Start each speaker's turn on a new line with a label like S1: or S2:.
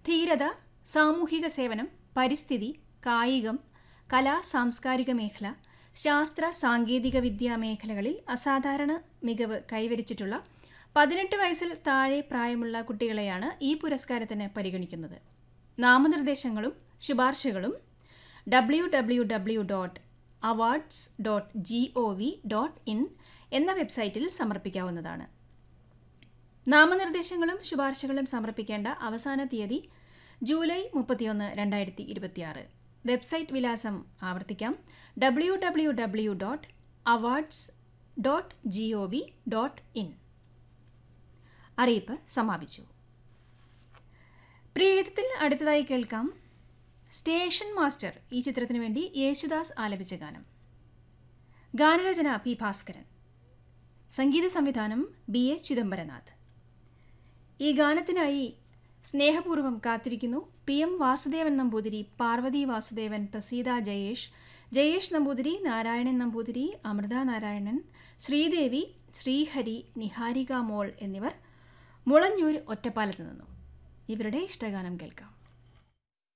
S1: ധീരത സാമൂഹിക സേവനം പരിസ്ഥിതി കായികം കലാ സാംസ്കാരിക മേഖല ശാസ്ത്ര സാങ്കേതിക വിദ്യാ മേഖലകളിൽ അസാധാരണ മികവ് കൈവരിച്ചിട്ടുള്ള പതിനെട്ട് വയസ്സിൽ താഴെ പ്രായമുള്ള കുട്ടികളെയാണ് ഈ പുരസ്കാരത്തിന് പരിഗണിക്കുന്നത് നാമനിർദ്ദേശങ്ങളും ശുപാർശകളും W W W dot awards dot G O V dot in എന്ന വെബ്സൈറ്റിൽ സമർപ്പിക്കാവുന്നതാണ് നാമനിർദ്ദേശങ്ങളും ശുപാർശകളും സമർപ്പിക്കേണ്ട അവസാന തീയതി ജൂലൈ മുപ്പത്തിയൊന്ന് രണ്ടായിരത്തി ഇരുപത്തിയാറ് വെബ്സൈറ്റ് വിലാസം ആവർത്തിക്കാം W W W dot awards dot G O V dot in അറിയിപ്പ് സമാപിച്ചു പ്രിയത്തിൽ അടുത്തതായി കേൾക്കാം സ്റ്റേഷൻ മാസ്റ്റർ ഈ ചിത്രത്തിനു വേണ്ടി യേശുദാസ് ആലപിച്ച ഗാനം ഗാനരചന പി ഭാസ്കരൻ സംഗീത സംവിധാനം ബി എ ചിദംബരനാഥ് ഈ ഗാനത്തിനായി സ്നേഹപൂർവ്വം കാത്തിരിക്കുന്നു പി എം വാസുദേവൻ നമ്പൂതിരി പാർവതി വാസുദേവൻ പ്രസീത ജയേഷ് ജയേഷ് നമ്പൂതിരി നാരായണൻ നമ്പൂതിരി അമൃത നാരായണൻ ശ്രീദേവി ശ്രീഹരി നിഹാരിക മോൾ എന്നിവർ മുളഞ്ഞൂർ ഒറ്റപ്പാലത്ത് നിന്നും ഇവരുടെ ഇഷ്ടഗാനം കേൾക്കാം